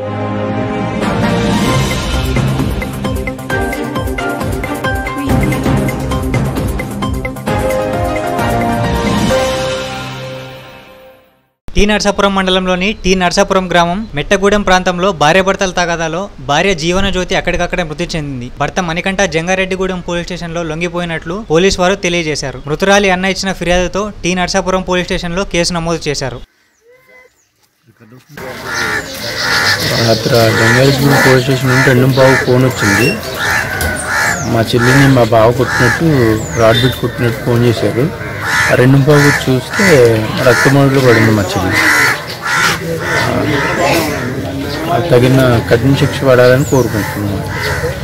tea Narasapuram మండలంలోని tea Narasapuram గ్రామం మెట్టగూడెం ప్రాంతంలో భార్యాభర్తల తగాదాలో భార్య జీవన జ్యోతి అక్కడికక్కడే మృతి చెందింది భర్త మణికంఠ జంగారెడ్డిగూడెం పోలీస్ స్టేషన్లో లొంగిపోయినట్లు పోలీసు వారు తెలియజేశారు మృతురాలి అన్న ఇచ్చిన ఫిర్యాదుతో టీ నరసాపురం పోలీస్ స్టేషన్లో కేసు నమోదు చేశారు రాత్రి గంగారెడ్డి పోలీస్ స్టేషన్ నుండి రెండు బాబు ఫోన్ వచ్చింది మా చెల్లిని మా బావ కొట్టినట్టు రాడ్ బిట్ కొట్టినట్టు ఫోన్ చేశారు ఆ రెండు బాబు చూస్తే రక్తమడుగులో పడింది మా చెల్లి ఆ, తగిన కఠిన శిక్ష పడాలని కోరుకుంటున్నాను